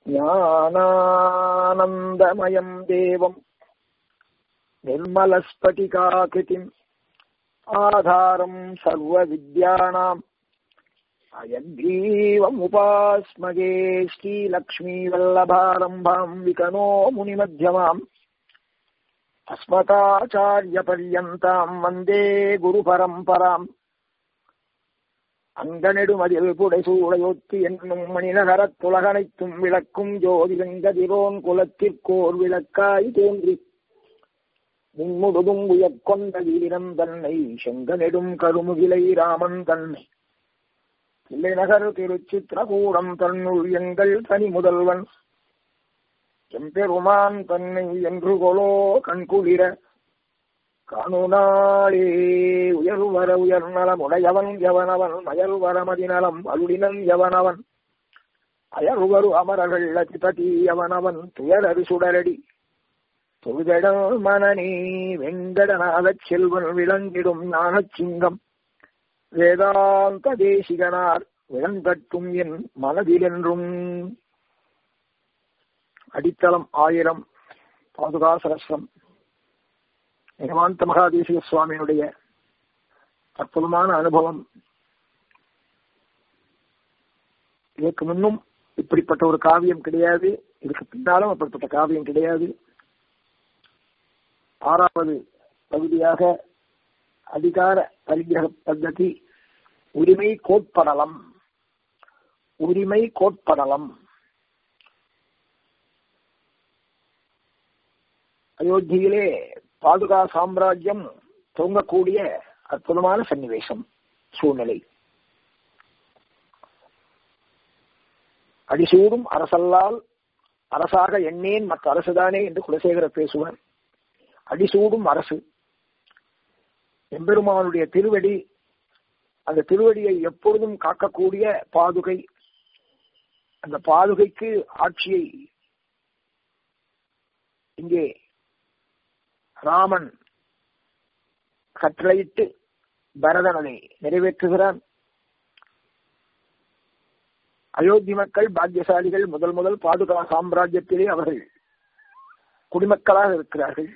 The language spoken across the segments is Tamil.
ज्ञानानन्दमयम् देवम् निर्मलस्फटिकाकृतिम् आधारम् सर्वविद्यानाम् अयग्रीवमुपास्मगे श्रीलक्ष्मीवल्लभारम्भाम् विकनो मुनिमध्यमाम् अस्मताचार्यपर्यन्ताम् वन्दे गुरुपरम्पराम् அங்கனெடுமதில் புடைசூடையொத்தி என்னும் மணிநகரத்துலகனைத்தும் விளக்கும் ஜோதிலங்கதிரோன் குலத்திற்கோர் விளக்காய் தோன்றி முன்முடுதும் உயர்கொண்ட வீரம் தன்னை செங்கனெடும் கருமுகிலை ராமன் தன்னை பிள்ளைநகர் திருச்சித்திரகூடம் தன்னுள் எங்கள் தனி முதல்வன் எம்பெருமான் தன்னை என்று கொலோ கண்குளிர காணுநாளே உயர்வர உயர்நலம் உடையவன் எவனவன் மயல்வர மதிநலம் அருளினன் எவனவன் அயர்வரு அமரர்கள் அதிபதி எவனவன் துயரறு சுடரடி தொழுதடல் மனநீ வெங்கடநாதச் செல்வன் விளங்கிடும் ஞானச் சிங்கம் வேதாந்த தேசிகனார் விளங்கட்டும் என் மனதிலென்றும் அடித்தளம் ஆயிரம் பாதுகா சரஸ்வம் நிகமாந்த மகாதேசிக சுவாமியினுடைய அற்புதமான அனுபவம் இதற்கு முன்னும் இப்படிப்பட்ட ஒரு காவியம் கிடையாது இதுக்கு பின்னாலும் அப்படிப்பட்ட காவியம் கிடையாது ஆறாவது பகுதியாக அதிகார பரிகிரக பద్ధதி உரிமை கோட்படலம் உரிமை கோட்படலம் அயோத்தியிலே பாதுகா சாம்ராஜ்யம் தூங்கக்கூடிய அற்புதமான சன்னிவேசம் சூழ்நிலை அடிசூடும் அரசல்லால் அரசாக எண்ணேன் மற்ற அரசுதானே என்று குலசேகரர் பேசுவார் அடிசூடும் அரசு எம்பெருமானுடைய திருவடி அந்த திருவடியை எப்பொழுதும் காக்கக்கூடிய பாதுகை அந்த பாதுகைக்கு ஆட்சியை இங்கே ராமன் கட்டளையிட்டு பரதனை நிறைவேற்றுகிறான் அயோத்தி மக்கள் பாக்கியசாலிகள் முதல் முதல் பாதுகா சாம்ராஜ்யத்திலே அவர்கள் குடிமக்களாக இருக்கிறார்கள்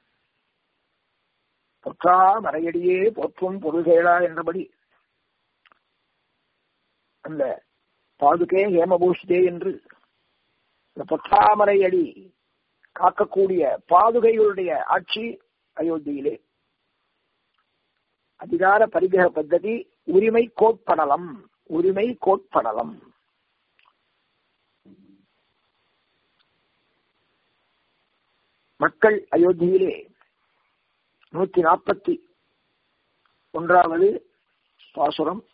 பொற்றா மறையடியே போற்றும் பொருள்கேளா என்றபடி அந்த பாதுகே ஹேமபூஷிதே என்று இந்த பொற்றாமரை அடி காக்கக்கூடிய பாதுகைகளுடைய ஆட்சி அயோத்தியிலே அதிகார பரிகிரக பద్ధதி உரிமை கோட்படலம் உரிமை கோட்படலம் மக்கள் அயோத்தியிலே நூத்தி நாற்பத்தி ஒன்றாவது பாசுரம்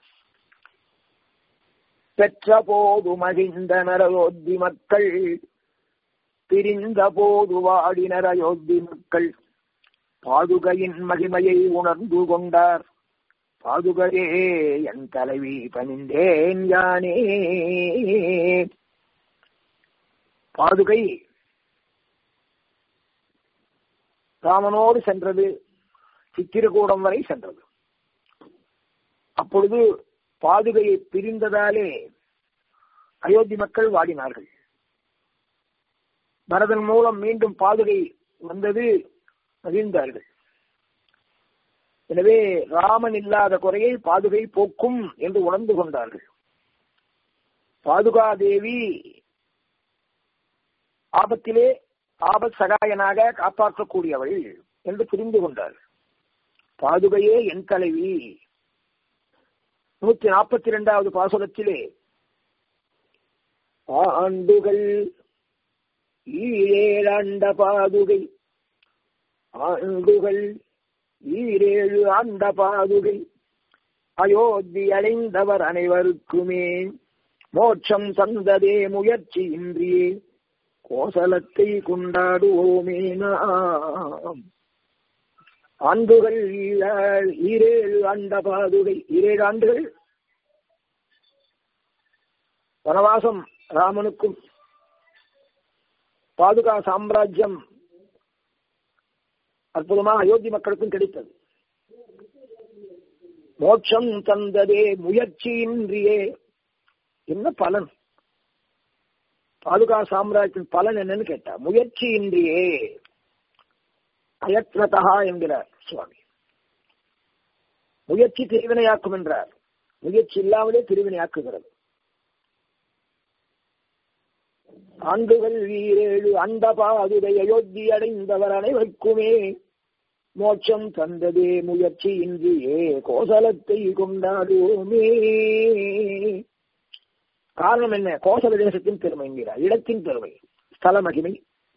பெற்ற போது மகிழ்ந்தனர் அயோத்தி மக்கள் பிரிந்த போது வாடினர் அயோத்தி மக்கள் பாதுகையின் மகிமையை உணர்ந்து கொண்டார் பாதுகையே என் தலைவி பணிந்தேன் யானே பாதுகை ராமனோடு சென்றது சித்திரகூடம் வரை சென்றது அப்பொழுது பாதுகையை பிரிந்ததாலே அயோத்தி மக்கள் வாடினார்கள் பரதன் மூலம் மீண்டும் பாதுகை வந்தது மகிழ்ந்தார்கள் எனவே ராமன் இல்லாத குறையை பாதுகை போக்கும் என்று உணர்ந்து கொண்டார்கள் பாதுகா தேவி ஆபத்திலே ஆபத் சகாயனாக காப்பாற்றக்கூடியவள் என்று புரிந்து கொண்டார் பாதுகையே என் தலைவி நூத்தி நாற்பத்தி இரண்டாவது பாசுரத்திலே ஆண்டுகள் ஈழேழாண்ட பாதுகை ஆண்டுகள் ஈரேழு ஆண்ட பாதுகை அயோத்தி அடைந்தவர் அனைவருக்குமே மோட்சம் தந்ததே முயற்சி இன்றியே கோசலத்தை கொண்டாடுவோமே நாம் ஆண்டுகள் ஈரேழு ஆண்ட பாதுகை ஈரேழு ஆண்டுகள் வனவாசம் ராமனுக்கும் பாதுகா சாம்ராஜ்யம் அற்புதமாக அயோத்தி மக்களுக்கும் கிடைத்தது மோட்சம் தந்ததே முயற்சியின்றியே என்ன பலன் பாதுகா சாம்ராஜ்யத்தின் பலன் என்னன்னு கேட்டா முயற்சியின்றியே அயத்னதா என்கிறார் சுவாமி முயற்சி திருவினையாக்கும் என்றார் முயற்சி இல்லாமலே திருவினையாக்குகிறது ஆண்டுகள் வீரேழு அந்த பாதுரை அயோத்தி அடைந்தவர் அனைவருக்குமே மோட்சம் தந்ததே முயற்சி இன்றியே கோசலத்தை கொண்டாடுவோமே காரணம் என்ன கோசல தேசத்தின் பெருமை என்கிறார் இடத்தின் பெருமை ஸ்தல மகிமை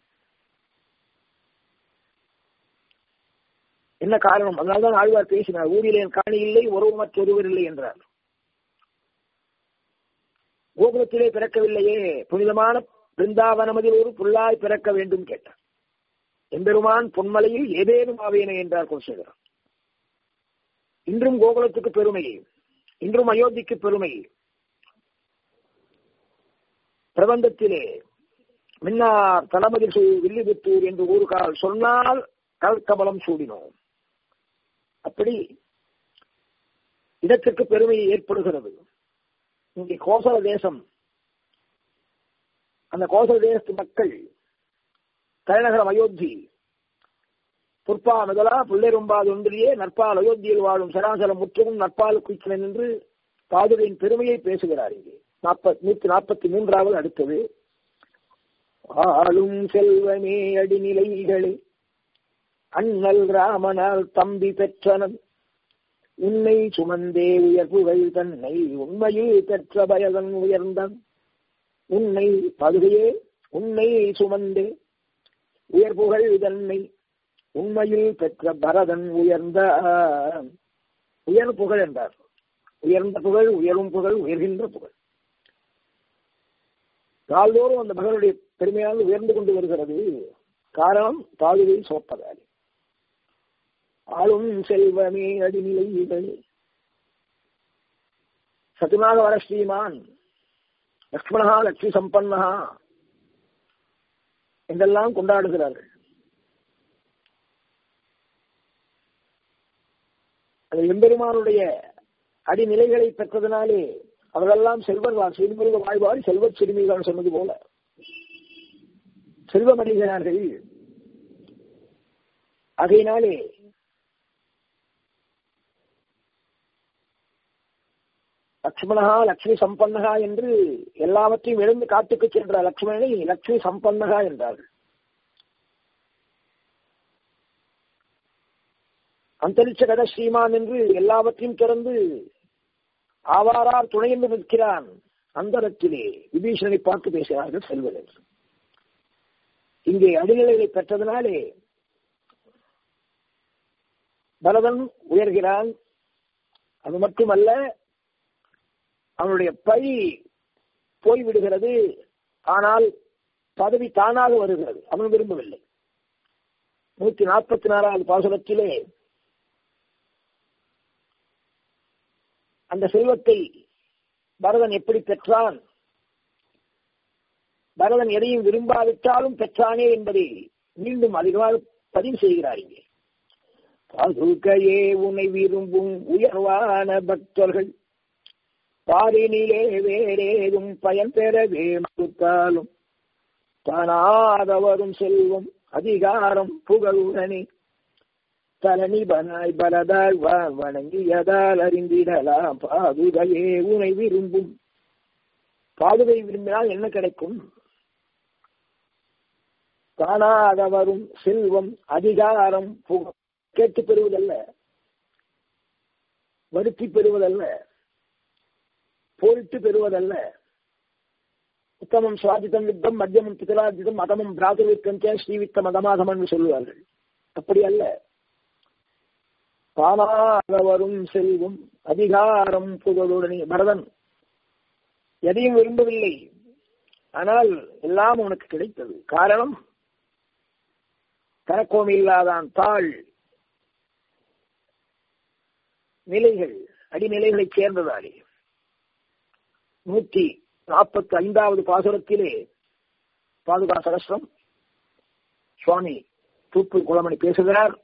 என்ன காரணம் அதனால்தான் ஆழ்வார் பேசினார் ஊரில் என் காணி இல்லை உறவு மற்றொருவர் இல்லை என்றார் கோகுலத்திலே பிறக்கவில்லையே புனிதமான பிருந்தாவனமதில் ஒரு புல்லாய் பிறக்க வேண்டும் கேட்டார் எம்பெருமான் பொன்மலையில் ஏதேனும் ஆவேனே என்றார் குலசேகரன் இன்றும் கோகுலத்துக்கு பெருமை இன்றும் அயோத்திக்கு பெருமை பிரபந்தத்திலே மின்னார் தளமதில் வில்லிபுத்தூர் என்று ஊருக்கால் சொன்னால் கல்கமலம் சூடினோம் அப்படி இடத்திற்கு பெருமை ஏற்படுகிறது இங்கே கோசல தேசம் அந்த கோசல தேசத்து மக்கள் தலைநகரம் அயோத்தி புற்பா முதலா புள்ளெரும்பாது ஒன்றிலே நற்பால் அயோத்தியில் வாழும் சராசரம் முற்றமும் நற்பால் குயிக்கிறன் என்று பாதுகையின் பெருமையை பேசுகிறார் இங்கே நாற்பத்தி நூத்தி நாற்பத்தி மூன்றாவது அடுத்தது ஆளும் செல்வமே அடிநிலைகளே அண்ணல் ராமனால் தம்பி பெற்றனன் உன்னை சுமந்தே உயர்வுகள் தன்னை உண்மையில் பெற்ற பயதன் உயர்ந்தான் உன்னை பதுகையே உன்னை சுமந்தே உயர்வுகள் தன்னை உண்மையில் பெற்ற பரதன் உயர்ந்த உயர் புகழ் என்றார் உயர்ந்த புகழ் உயரும் புகழ் உயர்கின்ற புகழ் நாள்தோறும் அந்த மகனுடைய பெருமையானது உயர்ந்து கொண்டு வருகிறது காரணம் தாழ்வை சோப்பதாலே ஆளும் செல்வமே அடிநிலைகள் சத்துமாக வர ஸ்ரீமான் லக்ஷ்மணா லட்சுமி சம்பன்னா என்றெல்லாம் கொண்டாடுகிறார்கள் அந்த எம்பெருமானுடைய அடிநிலைகளை பெற்றதனாலே அவர்களெல்லாம் செல்வர்களால் சிறுமிருக வாழ்வார் செல்வச் சிறுமிகள் சொன்னது போல செல்வமடைகிறார்கள் ஆகையினாலே லக்ஷ்மணகா லக்ஷ்மி சம்பன்னகா என்று எல்லாவற்றையும் எழுந்து காட்டுக்கு சென்ற லக்ஷ்மணனை லக்ஷ்மி சம்பன்னகா என்றார்கள் அந்தரிச்ச கத ஸ்ரீமான் என்று எல்லாவற்றையும் திறந்து ஆவாரார் துணை என்று நிற்கிறான் அந்தரத்திலே விபீஷணனை பார்த்து பேசுகிறார்கள் செல்வதர் இங்கே அடிநிலைகளை பெற்றதனாலே பரதன் உயர்கிறான் அது மட்டுமல்ல அவனுடைய பழி போய்விடுகிறது ஆனால் பதவி தானாக வருகிறது அவன் விரும்பவில்லை நூத்தி நாற்பத்தி நாலாவது பாசுரத்திலே அந்த செல்வத்தை பரதன் எப்படி பெற்றான் பரதன் எதையும் விரும்பாவிட்டாலும் பெற்றானே என்பதை மீண்டும் அதிகமாக பதிவு செய்கிறார் இங்கே பாதுகையே உன்னை விரும்பும் உயர்வான பக்தர்கள் பாரினிலே வேறேதும் பயன் பெறவே மறுத்தாலும் தானாதவரும் செல்வம் அதிகாரம் புகழுடனே தலனிபனாய் பலதால் வணங்கியதால் அறிந்திடலாம் பாதுகையே உனை விரும்பும் பாதுகை விரும்பினால் என்ன கிடைக்கும் காணாதவரும் செல்வம் அதிகாரம் புகழ் கேட்டு பெறுவதல்ல வருத்தி பெறுவதல்ல போரிட்டு பெறுவதல்ல உத்தமம் சுவாதித்தம் யுத்தம் மத்தியமும் பிதராஜிதம் மதமும் பிராதுர்வித்தம் ஸ்ரீவித்த மதமாதம் என்று சொல்லுவார்கள் அப்படி அல்ல தானாகவரும் செல்வம் அதிகாரம் புகழுடனே பரதன் எதையும் விரும்பவில்லை ஆனால் எல்லாம் உனக்கு கிடைத்தது காரணம் தனக்கோம் இல்லாதான் தாழ் நிலைகள் அடிநிலைகளைச் சேர்ந்ததாலே நூற்றி நாற்பத்தி ஐந்தாவது பாசுரத்திலே பாதுகா சகஸ்ரம் சுவாமி தூப்பு குளமணி பேசுகிறார்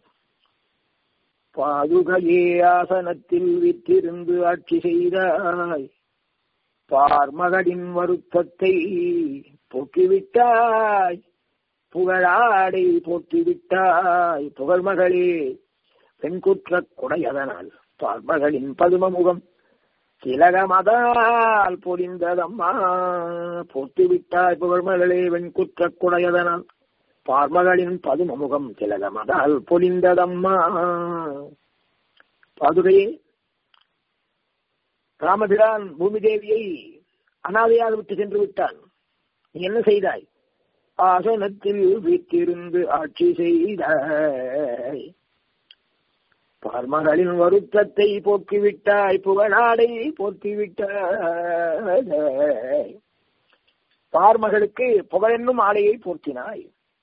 பாதுகையே ஆசனத்தில் விற்றிருந்து ஆட்சி செய்தாய் பார்மகடின் வருத்தத்தை போக்கிவிட்டாய் புகழாடை போக்கிவிட்டாய் புகழ் மகளே பெண்குற்ற குடையதனால் பார்மகளின் பதுமமுகம் திலகமதால் பொறிந்ததம்மா போட்டுவிட்டாய் புகழ்மகளே வெண்குற்ற குடையதனால் பார்மகளின் பதுமமுகம் திலகமதால் பொறிந்ததம்மா பாதுகையே ராமபிரான் பூமி தேவியை அனாதையாக விட்டு சென்று விட்டான் நீ என்ன செய்தாய் ஆசனத்தில் வீட்டிருந்து ஆட்சி செய்தாய் பார்மகளின் வருத்தத்தை போக்கிவிட்டாய் புகழாடை போக்கிவிட்டாய் பார்மகளுக்கு புகழென்னும் ஆடையை போர்த்தினாய்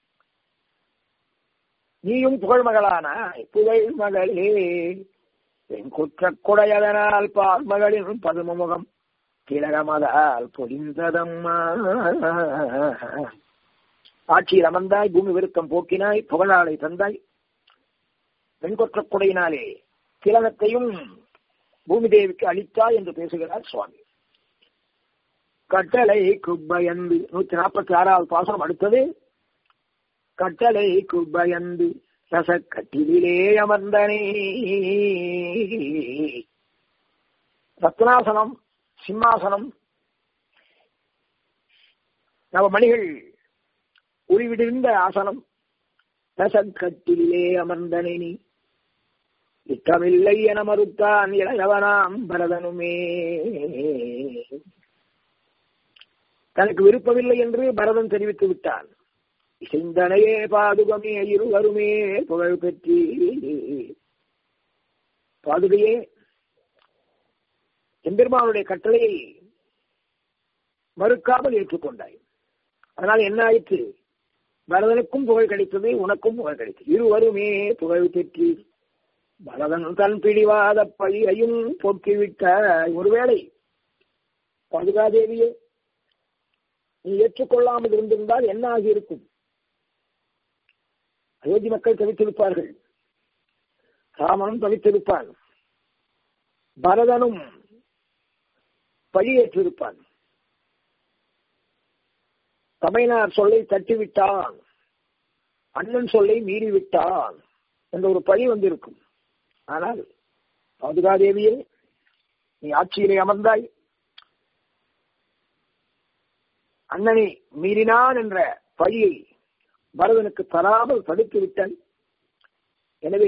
நீயும் புகழ் மகளானாய் புகழ் மகளே என் குற்ற குடையதனால் பார்மகளின் பதுமமுகம் திலகமதால் பொழிந்ததம்மா ஆட்சியில் அமர்ந்தாய் பூமி விருத்தம் போக்கினாய் புகழாளை தந்தாய் பெண்கொற்ற குடையினாலே திலகத்தையும் பூமி தேவிக்கு அளித்தாய் என்று பேசுகிறார் சுவாமி கட்டளை குப்பயந்து நூத்தி நாற்பத்தி ஆறாவது பாசனம் அடுத்தது கட்டளை குப்பயந்து ரசக்கட்டிலே அமர்ந்தனே ரத்னாசனம் சிம்மாசனம் நவமணிகள் உருவிடிருந்த ஆசனம் ரசக்கட்டிலே அமர்ந்தனே நீ இக்கமில்லை என மறுத்தான் இளையவனாம் பரதனுமே தனக்கு விருப்பமில்லை என்று பரதன் தெரிவித்து விட்டான் இசைந்தனையே பாதுகமே இருவருமே புகழ் பெற்றி பாதுகையே எம்பெருமானுடைய கட்டளையை மறுக்காமல் ஏற்றுக்கொண்டாய் அதனால் என்ன ஆயிற்று பரதனுக்கும் புகழ் கிடைத்தது உனக்கும் புகழ் கிடைத்தது இருவருமே புகழ் பெற்றி பரதன் தன் பிடிவாத பழியையும் போக்கிவிட்ட ஒருவேளை பாதுகாதேவியே நீ ஏற்றுக்கொள்ளாமல் இருந்திருந்தால் என்ன ஆகியிருக்கும் அயோத்தி மக்கள் தவித்திருப்பார்கள் ராமனும் தவித்திருப்பான் பரதனும் பழியேற்றிருப்பான் தமையனார் சொல்லை தட்டிவிட்டான் அண்ணன் சொல்லை மீறிவிட்டான் என்ற ஒரு பழி வந்திருக்கும் ஆனால் பாதுகாதேவியே நீ ஆட்சியிலே அமர்ந்தாய் அண்ணனை மீறினான் என்ற பழியை பரதனுக்கு தராமல் தடுத்து விட்டான் எனவே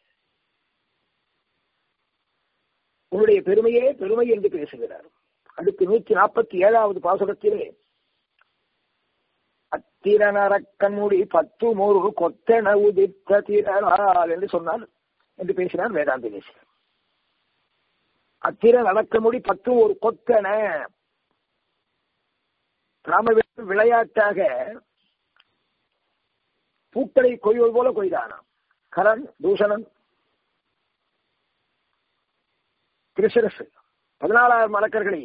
உன்னுடைய பெருமையே பெருமை என்று பேசுகிறார் அடுத்து நூற்றி நாற்பத்தி ஏழாவது பாசுரத்திலே அத்திரனரக்கண்முடி பத்து மூறு கொத்தன உதித்த திரளால் என்று சொன்னார் என்று பேசினார் வேதாந்த தேசிகர் அத்திரன் அடக்கமுடி பத்து ஒரு கொத்தன ராம விளையாட்டாக பூக்களை கொய்வது போல கொய்தானாம் கரண் தூஷணன் கிருஷ்ணரசு பதினாலாயிரம் மலக்கர்களை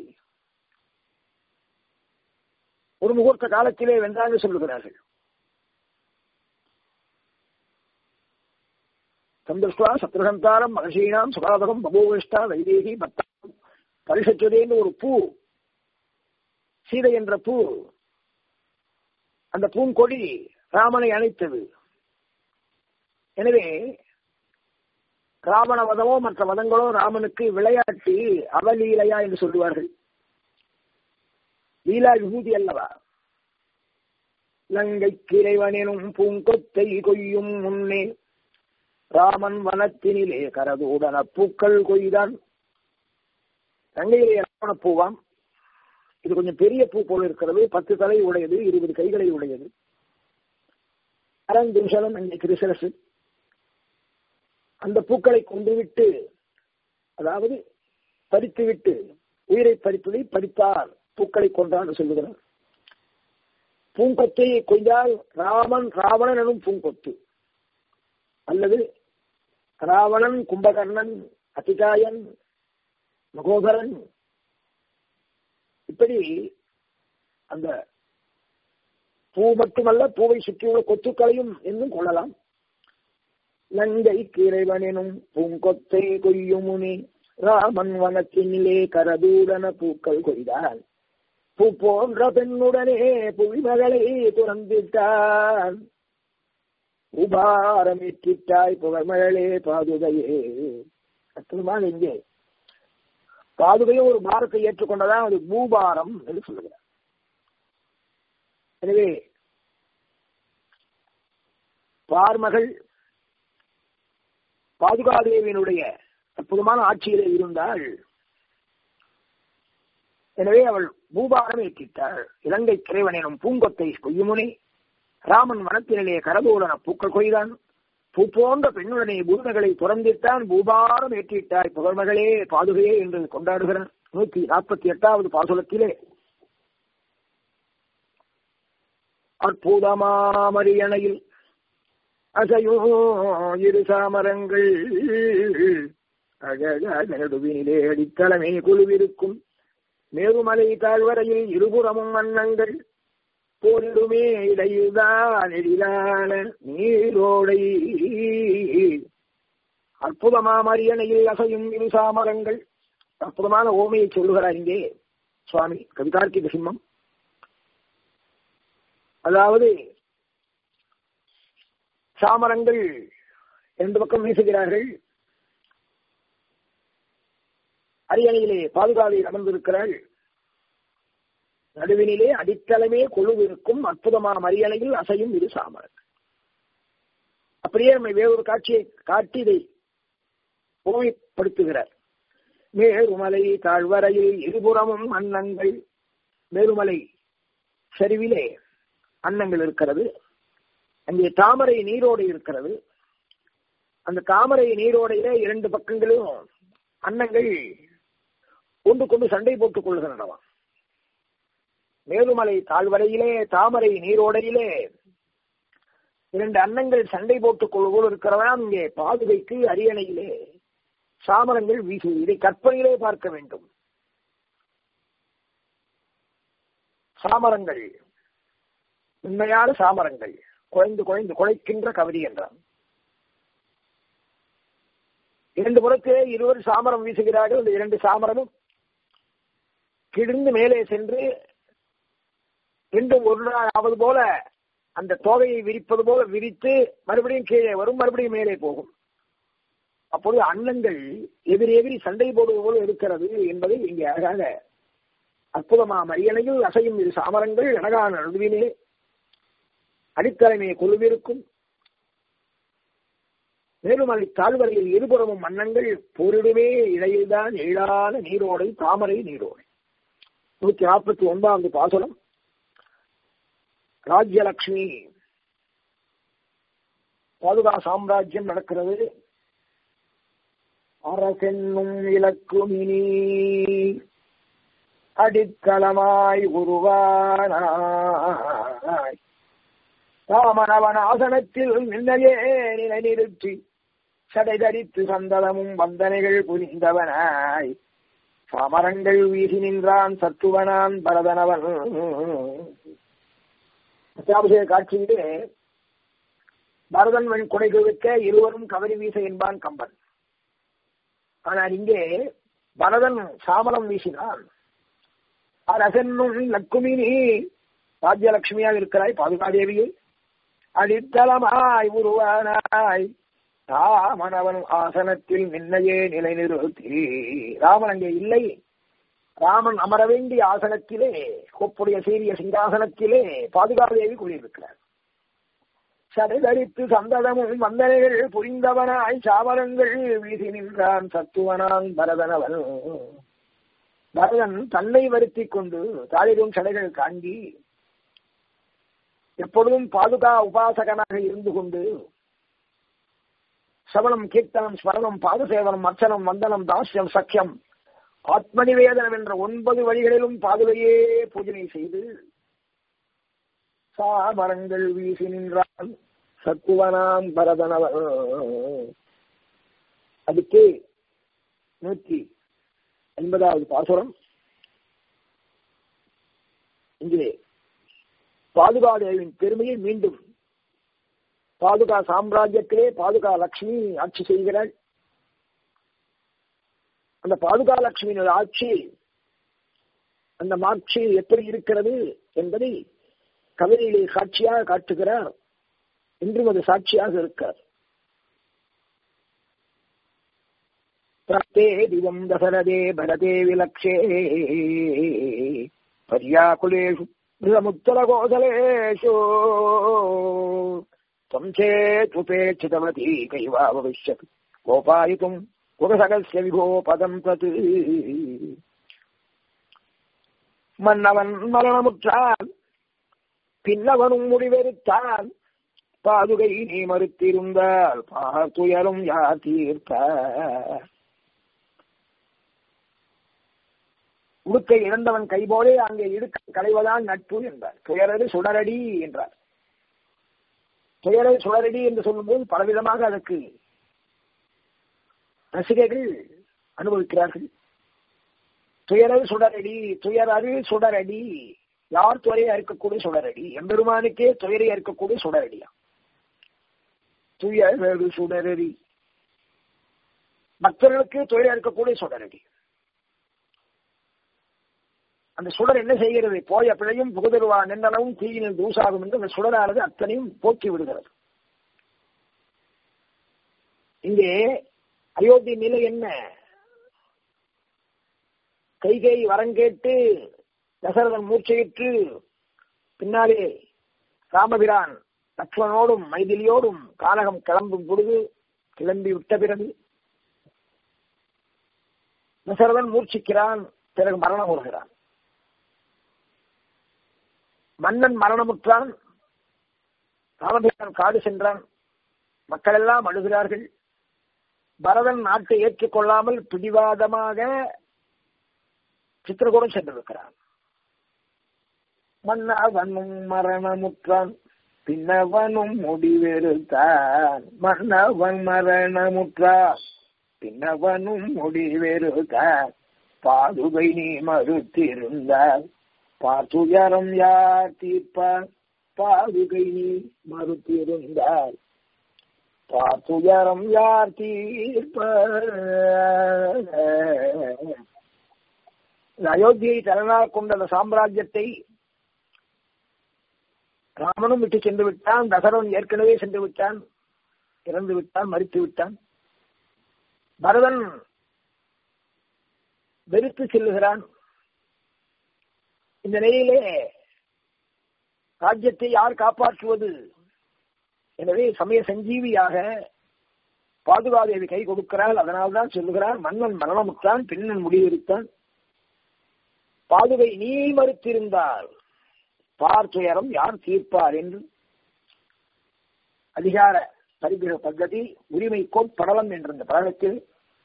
ஒரு முகூர்த்த காலத்திலே வென்றாங்க சொல்லுகிறார்கள் சந்திருஷ்டா சத்ருகந்தாரம் மகசீனாம் சுகாதகம் பபோவிஷ்டா வைதேகி பத்தாம் பரிசச்சுதேன்னு ஒரு பூ சீதை என்ற பூ அந்த பூங்கொடி ராமனை அணைத்தது எனவே ராவண வதமோ மற்ற வதங்களோ ராமனுக்கு விளையாட்டு அவலீலையா என்று சொல்லுவார்கள் லீலா விபூதி அல்லவா லங்கை கிரைவனும் பூங்கொத்தை கொய்யும் முன்னே ராமன் வனத்தினிலே கரதூடன பூக்கள் கொய்தான் லங்கையிலே ராவண பூவாம் இது கொஞ்சம் பெரிய பூ போல இருக்கிறது பத்து தலை உடையது இருபது கைகளை உடையது அரங்குஷலம் அங்கே கிருஷ்ணரசு அந்த பூக்களை கொண்டுவிட்டு அதாவது பறித்துவிட்டு உயிரை பறித்ததை பறித்தார் பூக்களை கொண்டார் சொல்லுகிறார் பூங்கொத்தை கொய்தால் ராமன் ராவணன் எனும் பூங்கொத்து அல்லது ராவணன் கும்பகர்ணன் அதிகாயன் மகோதரன் இப்படி அந்த பூ மட்டுமல்ல பூவை சுற்றியுள்ள கொத்துக்களையும் என்னும் கொள்ளலாம் லங்கை கிரைவனும் பூங்கொத்தை கொய்யுமுனி ராமன் வனத்தினிலே கரதூடன பூக்கள் கொய்தான் பூ போன்ற பெண்ணுடனே புவிமகளை துறந்திட்டான் உபாரமிட்டாய் புகழ்மழலே பாதுகையே அற்புதமாக இங்கே பாதுகையும் ஒரு பாரத்தை ஏற்றுக்கொண்டதான் அது பூபாரம் என்று சொல்லுகிறார் எனவே பார்மகள் பாதுகாதேவியினுடைய அற்புதமான ஆட்சியிலே இருந்தாள் எனவே அவள் பூபாரம் ஏற்றிட்டாள் இலங்கை கிரைவன் எனும் பூங்கொத்தை கொய்யுமுனை ராமன் வனத்தினிலே கரதோடன பூக்கள் கொய்தான் பூ போன்ற பெண்ணுடனே பூதங்களை துறந்திட்டான் பூபாரம் ஏற்றிட்டாய் புகழ்மகளே பாதுகையே என்று கொண்டாடுகிறார் நூத்தி நாற்பத்தி எட்டாவது பாசுலத்திலே அற்புதமாமரியணையில் அசையோ இரு சாமரங்கள் அழகாக நடுவினிலே அடித்தளமே குழுவிருக்கும் மேருமலை தாழ்வரையில் இருபுறமும் வண்ணங்கள் போரிடுமே இடையில்தான் எழிலான நீரோடை அற்புதமாம் அரியணையில் அசையும் இரு சாமரங்கள் அற்புதமான ஓமையை சொல்லுகிறார் இங்கே சுவாமி கவிதார்க்கிக சிம்மம் அதாவது சாமரங்கள் இரண்டு பக்கம் வீசுகிறார்கள் அரியணையிலே பாதுகாவில் அமர்ந்திருக்கிறாள் நடுவினிலே அடித்தளமே கொழுவிருக்கும் அற்புதமான அரியணையில் அசையும் இரு சாமரங்கள் அப்படியே நம்மை வேறொரு காட்சியை காட்டி இதை புகைப்படுத்துகிறார் மேருமலை தாழ்வரையில் இருபுறமும் அன்னங்கள் மேருமலை சரிவிலே அன்னங்கள் இருக்கிறது அங்கே தாமரை நீரோடை இருக்கிறது அந்த தாமரை நீரோடையில இரண்டு பக்கங்களும் அன்னங்கள் ஒன்று கொண்டு சண்டை போட்டுக் கொள்கின்றனவா மேலுமலை தாழ்வரையிலே தாமரை நீரோடையிலே இரண்டு அன்னங்கள் சண்டை போட்டுக் கொள்வோல் இருக்கிறதா இங்கே பாதுகைக்கு அரியணையிலே சாமரங்கள் வீசு இதை கற்பனையிலே பார்க்க வேண்டும் சாமரங்கள் உண்மையான சாமரங்கள் குறைந்து குறைந்து குலைக்கின்ற கவிதை என்றான் இரண்டு புறத்திலே இருவர் சாமரம் வீசுகிறார்கள் இந்த இரண்டு சாமரமும் கிழிந்து மேலே சென்று மீண்டும் ஒரு நாள் ஆவது போல அந்த தோகையை விரிப்பது போல விரித்து மறுபடியும் கீழே வரும் மறுபடியும் மேலே போகும் அப்பொழுது அன்னங்கள் எதிரி எதிரி சண்டை போடுவது போல இருக்கிறது என்பதை இங்கே அழகாக அற்புதமா மரியணையில் அசையும் இரு சாமரங்கள் அழகான நடுவிலே அடித்தலைமையை கொழுவிருக்கும் மேலும் அதை தாழ்வரையில் இருபுறமும் மன்னங்கள் போரிடுமே இடையில்தான் எழிலான நீரோடை தாமரை நீரோடை நூத்தி நாற்பத்தி ஒன்பதாவது பாசனம் ராஜ்யலட்சுமி பாதுகா சாம்ராஜ்யம் நடக்கிறது அரசென்னும் இலக்குமினி அடித்தளமாய் உருவானாய் ராமனவன் ஆசனத்தில் நின்னையே நிலை நிறுத்தி சடை தரித்து சந்தனமும் வந்தனைகள் புரிந்தவனாய் சாமரங்கள் வீசி நின்றான் சத்துவனான் பரதனவன் அத்தியாவசிய காட்சியிலே பரதன் வெண் கொடை குவிக்க இருவரும் கவரி வீச என்பான் கம்பன் ஆனால் இங்கே பரதன் சாமரம் வீசினான் அரசன்னும் லக்குமினி ராஜ்யலட்சுமியாக இருக்கிறாய் பாதுகாதேவியை அடித்தளமாய் உருவானாய் ராமனவன் ஆசனத்தில் நின்னையே நிலை நிறுத்தி ராமன் அங்கே இல்லை ராமன் அமர வேண்டிய ஆசனத்திலே கொப்புடைய சீரிய சிங்காசனத்திலே பாதுகாதேவி கூறியிருக்கிறார் சடைதரித்து சந்ததமும் வந்தனைகள் புரிந்தவனாய் சாமரங்கள் வீசி நின்றான் சத்துவனான் பரதனவன் பரதன் தன்னை வருத்தி கொண்டு தாழிடும் சடைகள் காண்டி எப்பொழுதும் பாதுகா உபாசகனாக இருந்து கொண்டு சவணம் கீர்த்தனம் ஸ்மரணம் பாதசேவனம் அர்ச்சனம் வந்தனம் தாசியம் சக்கியம் ஆத்மநிவேதனம் என்ற ஒன்பது வழிகளிலும் பாதுகையே பூஜனை செய்து சாமரங்கள் வீசி நின்றான் சத்துவனாம் பரதனவன் அதுக்கு நூற்றி எண்பதாவது பாசுரம் இங்கே பாதுகாதேவின் பெருமையை மீண்டும் பாதுகா சாம்ராஜ்யத்திலே பாதுகா லட்சுமி ஆட்சி செய்கிறாள் அந்த பாதுகா லட்சுமியின் ஆட்சி அந்த மாட்சி எப்படி இருக்கிறது என்பதை கவிதையிலே சாட்சியாக காட்டுகிறார் இன்றும் அது சாட்சியாக இருக்கார் प्राप्ते दिवम् दशरथे भरते विलक्षे पर्याकुलेषु बृहमुत्तरकोसलेषु त्वम् चेत्युपेक्षितवती कैवावविष्यत् गोपायितुम् குகசகசிய விகோ பதம் தது மன்னவன் மரணமுற்றான் பின்னவனும் முடிவெடுத்தான் பாதுகை நீ மறுத்திருந்தால் பார்த்துயரும் யார் தீர்த்த உடுக்கை இழந்தவன் கைபோலே அங்கே இடுக்க களைவதான் நட்பு என்றார் துயரது சுடரடி என்றார் துயரது சுடரடி என்று சொல்லும்போது பலவிதமாக அதற்கு ரசிகர்கள் அனுபவிக்கிறார்கள் துயரது சுடரடி துயரது சுடரடி யார் துறையை அறுக்கக்கூடிய சுடரடி எம்பெருமானுக்கே துயரை அறுக்கக்கூடிய சுடரடியா துயரது சுடரடி பக்தர்களுக்கு துயரை அறுக்கக்கூடிய சுடரடி அந்த சுடர் என்ன செய்கிறது போய பிழையும் புகுதருவா நின்றளவும் தீயினில் தூசாகும் என்று அந்த சுடரானது அத்தனையும் போக்கி விடுகிறது இங்கே அயோத்தி நிலை என்ன கைகை வரங்கேட்டு தசரதன் மூர்ச்சையிட்டு பின்னாலே ராமபிரான் லக்ஷ்மணோடும் மைதிலியோடும் கானகம் கிளம்பும் பொழுது கிளம்பி விட்ட பிறகு தசரதன் மூர்ச்சிக்கிறான் பிறகு மரணம் வருகிறான் மன்னன் மரணமுற்றான் ராமபிரான் காடு சென்றான் மக்கள் எல்லாம் அழுகிறார்கள் பரதன் நாட்டை ஏற்றுக்கொள்ளாமல் பிடிவாதமாக சித்திரகூடம் சென்றிருக்கிறான் மன்னவனும் மரணமுற்றான் பின்னவனும் முடிவெறுத்தான் மன்னவன் மரணமுற்றான் பின்னவனும் முடிவெறுத்தான் பாதுகை நீ மறுத்திருந்தால் பார்த்துயரம் யார் தீர்ப்பார் பாதுகை நீ மறுத்திருந்தால் பார்த்துயரம் யார் தீர்ப்ப அயோத்தியை தலைநாள் கொண்ட அந்த சாம்ராஜ்யத்தை ராமனும் விட்டு சென்று விட்டான் தசரவன் ஏற்கனவே சென்று விட்டான் இறந்து விட்டான் மறித்து விட்டான் பரதன் வெறுத்து செல்லுகிறான் இந்த நிலையிலே ராஜ்யத்தை யார் காப்பாற்றுவது எனவே சமய சஞ்சீவியாக பாதுகாதேவி கை கொடுக்கிறாள் அதனால்தான் சொல்லுகிறார் மன்னன் மரணமுற்றான் பின்னன் முடிவெடுத்தான் பாதுகை நீ மறுத்திருந்தால் பார்த்துயரம் யார் தீர்ப்பார் என்று அதிகார பரிகிரக பద్ధதி உரிமை கோட்படலம் என்ற இந்த படலத்தில்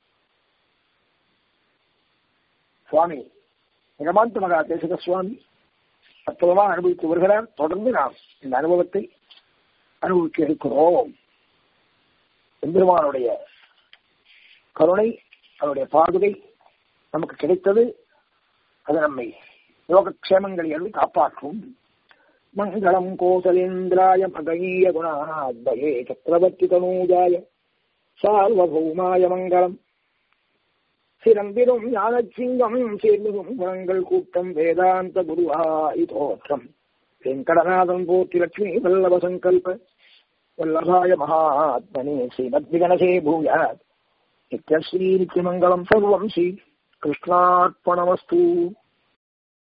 சுவாமி நிகமாந்த மகா தேசக சுவாமி அற்புதமாக அனுபவித்து வருகிறார் தொடர்ந்து நாம் இந்த அனுபவத்தை அனுபவிக்க இருக்கிறோம் எம்பெருமானுடைய கருணை அவருடைய பாதுகை நமக்கு கிடைத்தது அது நம்மை யோகக்ஷேமங்களை அருள் காப்பாற்றும் மங்களம் கோசலேந்திராய மகனீய குணாத்வயே சக்கரவர்த்தி தனூஜாய சார்வபௌமாய மங்களம் சிறந்திரும் ஞானச்சிங்கம் சேர்ந்தும் குணங்கள் கூட்டம் வேதாந்த குருவாய் தோற்றம் வெங்கடநாதன் போற்றி லட்சுமி வல்லவ சங்கல்ப வல்லபாய மகாத்மனே ஸ்ரீமத்விகணசே பூயாத் நித்யஸ்ரீ நித்யமங்கலம் சர்வம் ஸ்ரீ கிருஷ்ணார்ப்பணமஸ்து